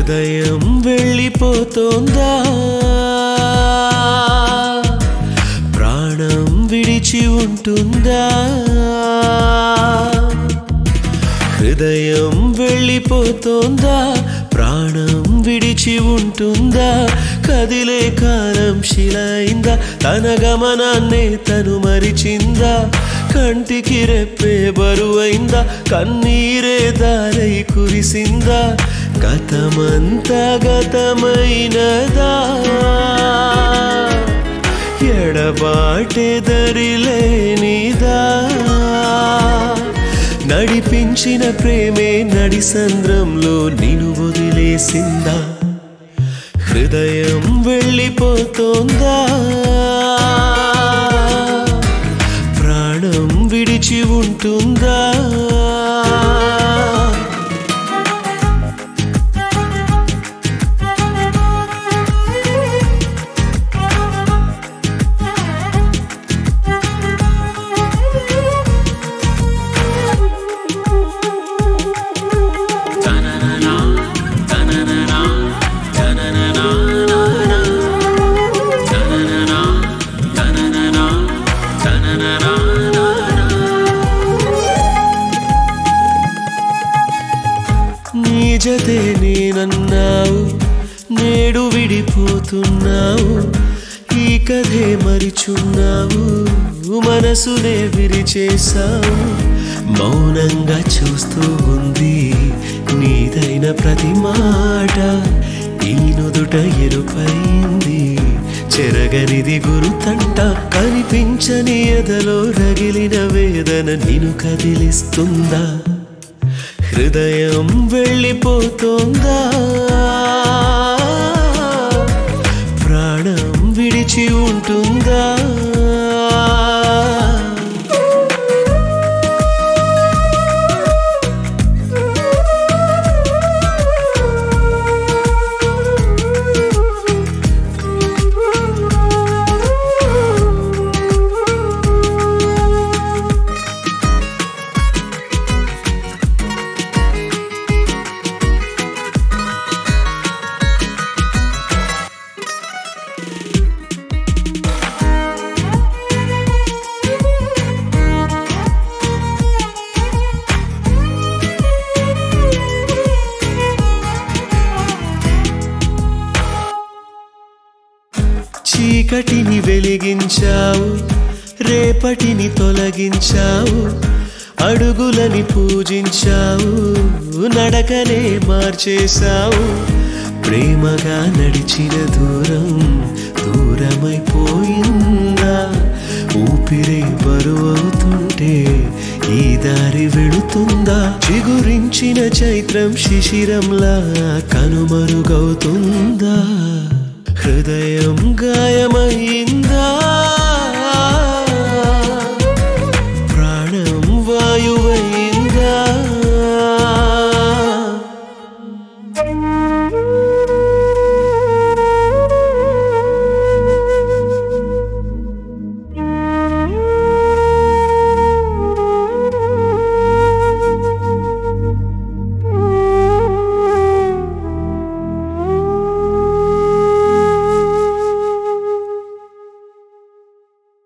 హృదయం వెళ్ళిపోతోందా ప్రాణం విడిచి ఉంటుందా హృదయం వెళ్ళిపోతోందా ప్రాణం విడిచి ఉంటుందా కదిలే కాలం శిలైందా తన గమనాన్నే తను మరిచిందా కంటికి రెప్పే బరువైందా కన్నీరే దారై కురిసిందా గతమంతా గతమైనదా ఎడబాటే దరిలేనిదా నడిపించిన ప్రేమే నడి సంద్రంలో నిను వదిలేసిందా హృదయం వెళ్ళిపోతోందా ప్రాణం విడిచి ఉంటుందా నీ జతే నేనన్నావు నేడు విడిపోతున్నావు ఈ కథే మరిచున్నావు మనసునే విరిచేశావు మౌనంగా చూస్తూ ఉంది నీదైన ప్రతి మాట ఈ నుదుట ఎరుపైంది చెరగనిది గురుతంట కనిపించని ఎదలో రగిలిన వేదన నిన్ను కదిలిస్తుందా హృదయం వెళ్ళిపోతోందా ప్రాణం విడిచి ఉంటుందా చీకటిని వెలిగించావు రేపటిని తొలగించావు అడుగులని పూజించావు నడకనే మార్చేశావు ప్రేమగా నడిచిన దూరం దూరమైపోయిందా ఊపిరి బరువవుతుంటే ఈ దారి వెళుతుందా చిగురించిన చైత్రం శిశిరంలా కనుమరుగవుతుందా హృదయం గాయమైందా